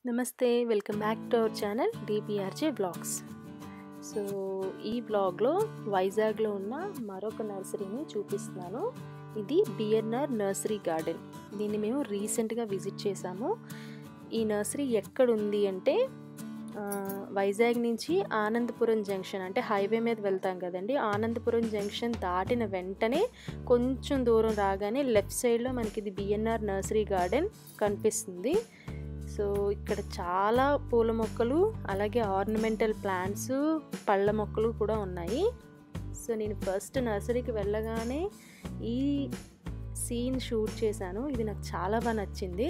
నమస్తే welcome back to our channel DPRJ blogs so ఈ బ్లాగ్లో వైజాగ్లో ఉన్న మరొక నర్సరీని చూపిస్తున్నాను ఇది బిఎన్ఆర్ నర్సరీ గార్డెన్ దీన్ని మేము రీసెంట్గా విజిట్ చేసాము ఈ నర్సరీ ఎక్కడుంది అంటే ఆ, వైజాగ్ నుంచి ఆనందపురం జంక్షన్ అంటే హైవే మీద వెళ్తాం కదండి ఆనందపురం జంక్షన్ దాటిన వెంటనే కొంచెం దూరం రాగానే లెఫ్ట్ సైడ్లో మనకి ఇది బిఎన్ఆర్ నర్సరీ గార్డెన్ కనిపిస్తుంది సో ఇక్కడ చాలా పూల మొక్కలు అలాగే ఆర్నమెంటల్ ప్లాంట్స్ పళ్ళ మొక్కలు కూడా ఉన్నాయి సో నేను ఫస్ట్ నర్సరీకి వెళ్ళగానే ఈ సీన్ షూట్ చేశాను ఇది నాకు చాలా బాగా నచ్చింది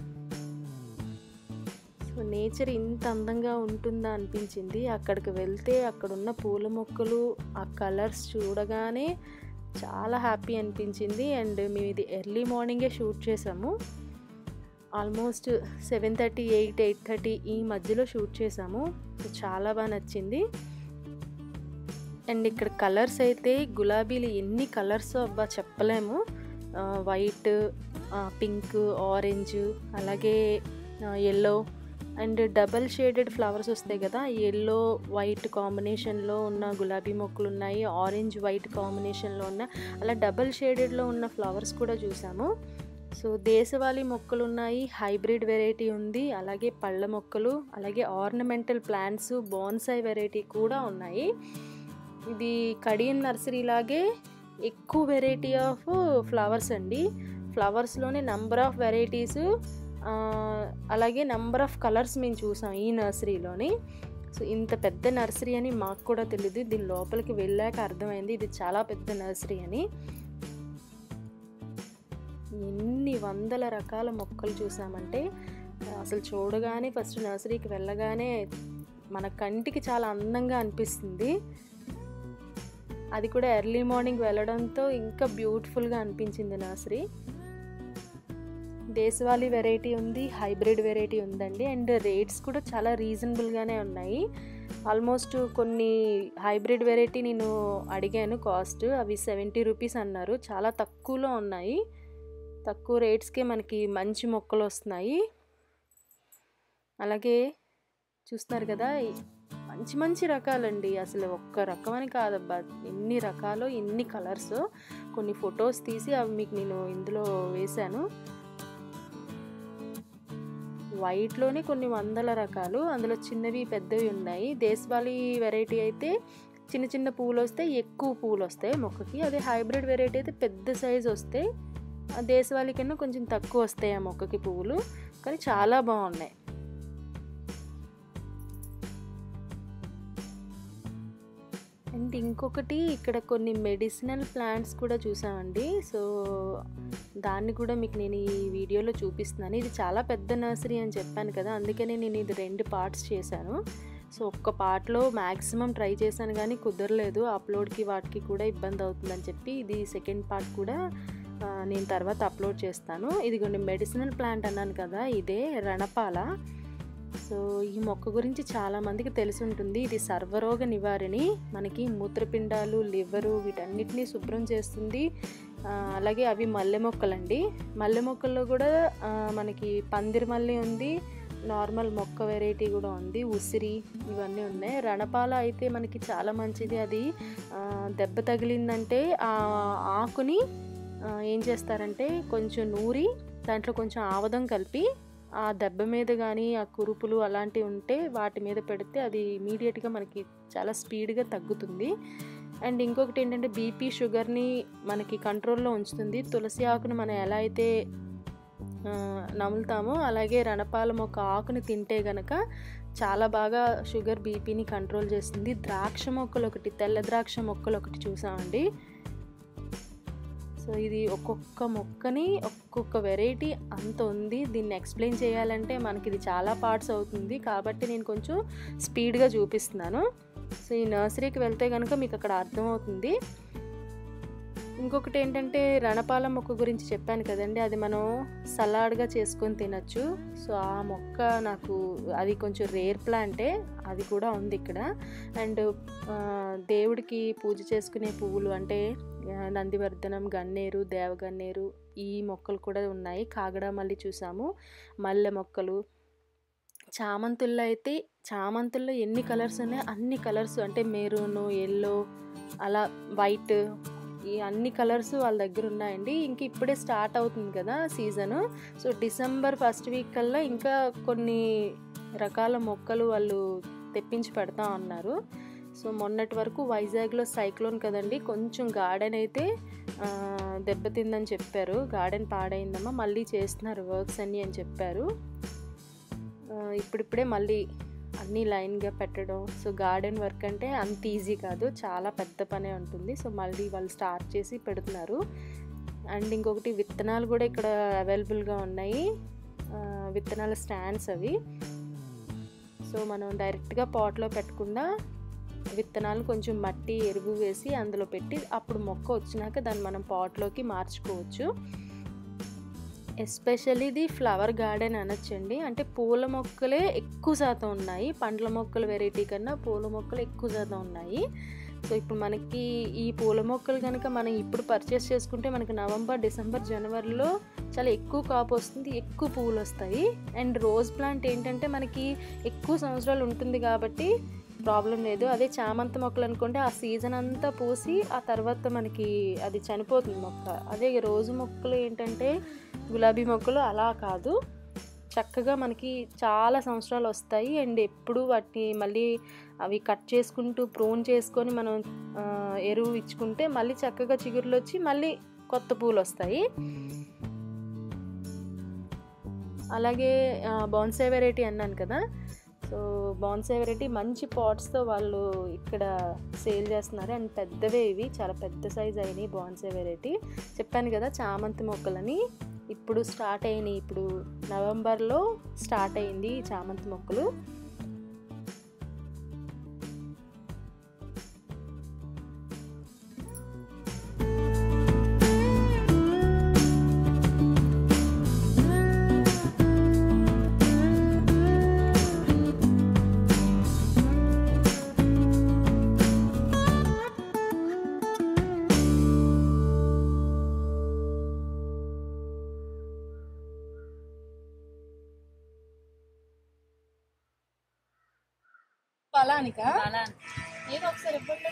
సో నేచర్ ఇంత అందంగా ఉంటుందా అనిపించింది అక్కడికి వెళ్తే అక్కడ ఉన్న పూల మొక్కలు ఆ కలర్స్ చూడగానే చాలా హ్యాపీ అనిపించింది అండ్ మేము ఇది ఎర్లీ మార్నింగే షూట్ చేసాము almost seven thirty eight eight thirty ఈ మధ్యలో షూట్ చేసాము సో చాలా బాగా నచ్చింది అండ్ ఇక్కడ కలర్స్ అయితే గులాబీలు ఎన్ని కలర్స్ అబ్బా చెప్పలేము వైట్ పింక్ ఆరెంజ్ అలాగే yellow and double shaded flowers వస్తాయి కదా ఎల్లో వైట్ కాంబినేషన్లో ఉన్న గులాబీ మొక్కలు ఉన్నాయి ఆరెంజ్ వైట్ కాంబినేషన్లో ఉన్న అలా డబల్ షేడెడ్లో ఉన్న ఫ్లవర్స్ కూడా చూసాము సో దేశవాళీ మొక్కలు ఉన్నాయి హైబ్రిడ్ వెరైటీ ఉంది అలాగే పళ్ళ మొక్కలు అలాగే ఆర్నమెంటల్ ప్లాంట్స్ బోన్సాయి వెరైటీ కూడా ఉన్నాయి ఇది కడియన్ నర్సరీ లాగే ఎక్కువ వెరైటీ ఆఫ్ ఫ్లవర్స్ అండి ఫ్లవర్స్లోనే నంబర్ ఆఫ్ వెరైటీస్ అలాగే నంబర్ ఆఫ్ కలర్స్ మేము చూసాం ఈ నర్సరీలోని సో ఇంత పెద్ద నర్సరీ అని మాకు కూడా తెలియదు దీని లోపలికి వెళ్ళాక అర్థమైంది ఇది చాలా పెద్ద నర్సరీ అని ఎన్ని వందల రకాల మొక్కలు చూసామంటే అసలు చూడగానే ఫస్ట్ నర్సరీకి వెళ్ళగానే మన కంటికి చాలా అందంగా అనిపిస్తుంది అది కూడా ఎర్లీ మార్నింగ్ వెళ్ళడంతో ఇంకా బ్యూటిఫుల్గా అనిపించింది నర్సరీ దేశవాళీ వెరైటీ ఉంది హైబ్రిడ్ వెరైటీ ఉందండి అండ్ రేట్స్ కూడా చాలా రీజనబుల్గానే ఉన్నాయి ఆల్మోస్ట్ కొన్ని హైబ్రిడ్ వెరైటీ నేను అడిగాను కాస్ట్ అవి సెవెంటీ రూపీస్ అన్నారు చాలా తక్కువలో ఉన్నాయి తక్కువ రేట్స్కే మనకి మంచి మొక్కలు వస్తున్నాయి అలాగే చూస్తున్నారు కదా మంచి మంచి రకాలండి అసలు ఒక్క రకమని కాదబ్బా ఎన్ని రకాలు ఎన్ని కలర్స్ కొన్ని ఫొటోస్ తీసి అవి మీకు నేను ఇందులో వేశాను వైట్లోనే కొన్ని వందల రకాలు అందులో చిన్నవి పెద్దవి ఉన్నాయి దేశవాళీ వెరైటీ అయితే చిన్న చిన్న పూలు వస్తాయి ఎక్కువ పూలు వస్తాయి మొక్కకి అదే హైబ్రిడ్ వెరైటీ అయితే పెద్ద సైజు వస్తాయి దేశవాళీ కన్నా కొంచెం తక్కువ వస్తాయి ఆ మొక్కకి పువ్వులు కానీ చాలా బాగున్నాయి అండ్ ఇంకొకటి ఇక్కడ కొన్ని మెడిసినల్ ప్లాంట్స్ కూడా చూసామండి సో దాన్ని కూడా మీకు నేను ఈ వీడియోలో చూపిస్తున్నాను ఇది చాలా పెద్ద నర్సరీ అని చెప్పాను కదా అందుకనే నేను ఇది రెండు పార్ట్స్ చేశాను సో ఒక్క పార్ట్లో మ్యాక్సిమం ట్రై చేశాను కానీ కుదరలేదు అప్లోడ్కి వాటికి కూడా ఇబ్బంది అవుతుందని చెప్పి ఇది సెకండ్ పార్ట్ కూడా నేను తర్వాత అప్లోడ్ చేస్తాను ఇదిగోండి మెడిసినల్ ప్లాంట్ అన్నాను కదా ఇదే రణపాల సో ఈ మొక్క గురించి చాలామందికి తెలిసి ఉంటుంది ఇది సర్వరోగ నివారిణి మనకి మూత్రపిండాలు లివరు వీటన్నిటినీ శుభ్రం చేస్తుంది అలాగే అవి మల్లె మొక్కలండి మల్లె మొక్కల్లో కూడా మనకి పందిరి మల్లె ఉంది నార్మల్ మొక్క వెరైటీ కూడా ఉంది ఉసిరి ఇవన్నీ ఉన్నాయి రణపాల అయితే మనకి చాలా మంచిది అది దెబ్బ తగిలిందంటే ఆ ఆకుని ఏం చేస్తారంటే కొంచెం నూరి దాంట్లో కొంచెం ఆవదం కలిపి ఆ దెబ్బ మీద కానీ ఆ కురుపులు అలాంటివి ఉంటే వాటి మీద పెడితే అది ఇమీడియట్గా మనకి చాలా స్పీడ్గా తగ్గుతుంది అండ్ ఇంకొకటి ఏంటంటే బీపీ షుగర్ని మనకి కంట్రోల్లో ఉంచుతుంది తులసి ఆకును మనం ఎలా అయితే నములుతామో అలాగే రణపాల మొక్క ఆకుని తింటే గనక చాలా బాగా షుగర్ బీపీని కంట్రోల్ చేస్తుంది ద్రాక్ష మొక్కలు ఒకటి తెల్ల ద్రాక్ష మొక్కలు ఒకటి చూసామండి సో ఇది ఒక్కొక్క మొక్కని ఒక్కొక్క వెరైటీ అంత ఉంది దీన్ని ఎక్స్ప్లెయిన్ చేయాలంటే మనకి ఇది చాలా పార్ట్స్ అవుతుంది కాబట్టి నేను కొంచెం స్పీడ్గా చూపిస్తున్నాను సో ఈ నర్సరీకి వెళ్తే కనుక మీకు అక్కడ అర్థమవుతుంది ఇంకొకటి ఏంటంటే రణపాల మొక్క గురించి చెప్పాను కదండి అది మనం సలాడ్గా చేసుకొని తినచ్చు సో ఆ మొక్క నాకు అది కొంచెం రేర్ ప్లాంటే అది కూడా ఉంది ఇక్కడ అండ్ దేవుడికి పూజ చేసుకునే పువ్వులు అంటే నందివర్ధనం గన్నేరు దేవగన్నేరు ఈ మొక్కలు కూడా ఉన్నాయి కాగడ మళ్ళీ చూసాము మల్లె మొక్కలు చామంతుల్లో అయితే చామంతుల్లో ఎన్ని కలర్స్ ఉన్నాయో అన్ని కలర్స్ అంటే మెరూన్ ఎల్లో అలా వైట్ ఈ అన్ని కలర్స్ వాళ్ళ దగ్గర ఉన్నాయండి ఇంక ఇప్పుడే స్టార్ట్ అవుతుంది కదా season so December first week కల్లా ఇంకా కొన్ని రకాల మొక్కలు వాళ్ళు తెప్పించి పెడతా ఉన్నారు సో మొన్నటి వరకు వైజాగ్లో సైక్లోన్ కదండి కొంచెం గార్డెన్ అయితే ఆ, దెబ్బతిందని చెప్పారు గార్డెన్ పాడైందమ్మా మళ్ళీ చేస్తున్నారు వర్క్స్ అన్నీ అని చెప్పారు ఆ, ఇప్పుడిప్పుడే మళ్ళీ అన్నీ లైన్గా పెట్టడం సో గార్డెన్ వర్క్ అంటే అంత ఈజీ కాదు చాలా పెద్ద పనే ఉంటుంది సో మళ్ళీ వాళ్ళు స్టార్ట్ చేసి పెడుతున్నారు అండ్ ఇంకొకటి విత్తనాలు కూడా ఇక్కడ అవైలబుల్గా ఉన్నాయి ఆ, విత్తనాల స్టాండ్స్ అవి సో మనం డైరెక్ట్గా పాట్లో పెట్టకుండా విత్తనాలు కొంచెం మట్టి ఎరువు వేసి అందులో పెట్టి అప్పుడు మొక్క వచ్చినాక దాన్ని మనం పాట్లోకి మార్చుకోవచ్చు ఎస్పెషల్లీ ఇది ఫ్లవర్ గార్డెన్ అనొచ్చండి అంటే పూల మొక్కలే ఎక్కువ శాతం ఉన్నాయి పండ్ల మొక్కల వెరైటీ కన్నా పూల మొక్కలు ఎక్కువ శాతం ఉన్నాయి సో ఇప్పుడు మనకి ఈ పూల మొక్కలు కనుక మనం ఇప్పుడు పర్చేస్ చేసుకుంటే మనకి నవంబర్ డిసెంబర్ జనవరిలో చాలా ఎక్కువ కాపు వస్తుంది ఎక్కువ పువ్వులు వస్తాయి అండ్ రోజ్ ప్లాంట్ ఏంటంటే మనకి ఎక్కువ సంవత్సరాలు ఉంటుంది కాబట్టి ప్రాబ్లం లేదు అదే చామంతి మొక్కలు అనుకుంటే ఆ సీజన్ అంతా పూసి ఆ తర్వాత మనకి అది చనిపోతుంది మొక్క అదే రోజు మొక్కలు ఏంటంటే గులాబీ మొక్కలు అలా కాదు చక్కగా మనకి చాలా సంవత్సరాలు వస్తాయి అండ్ ఎప్పుడు వాటిని మళ్ళీ అవి కట్ చేసుకుంటూ ప్రోన్ చేసుకొని మనం ఆ, ఎరువు ఇచ్చుకుంటే మళ్ళీ చక్కగా చిగురులు వచ్చి మళ్ళీ కొత్త పూలు వస్తాయి అలాగే బాన్సే వెరైటీ అన్నాను కదా సో బాన్సే వెరైటీ మంచి పాట్స్తో వాళ్ళు ఇక్కడ సేల్ చేస్తున్నారు అండ్ పెద్దవే ఇవి చాలా పెద్ద సైజ్ అయినాయి బాన్సే వెరైటీ చెప్పాను కదా చామంతి మొక్కలని ఇప్పుడు స్టార్ట్ అయినాయి ఇప్పుడు నవంబర్లో స్టార్ట్ అయింది ఈ చామంతి మొక్కలు ఫలానికా అలా ఏదో ఒకసారి ఇవ్వండి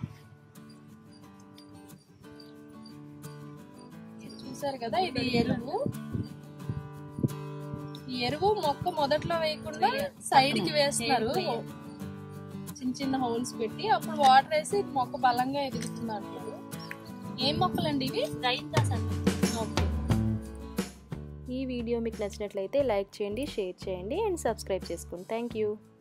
చూసారు కదా ఇది ఎరువు ఈ ఎరువు మొక్క మొదట్లో వేయకుండా సైడ్ కి వేస్తున్నారు చిన్న చిన్న హోల్స్ పెట్టి అప్పుడు వాటర్ వేసి ఇది మొక్క బలంగా ఎదుగుతుంది అంటారు ఏం మొక్కలండి ఇవి రైన్ దాస్ అంటారు ఓకే ఈ వీడియో మీకు నచ్చినట్లయితే లైక్ చేయండి షేర్ చేయండి అండ్ సబ్స్క్రైబ్ చేసుకోండి థ్యాంక్ యూ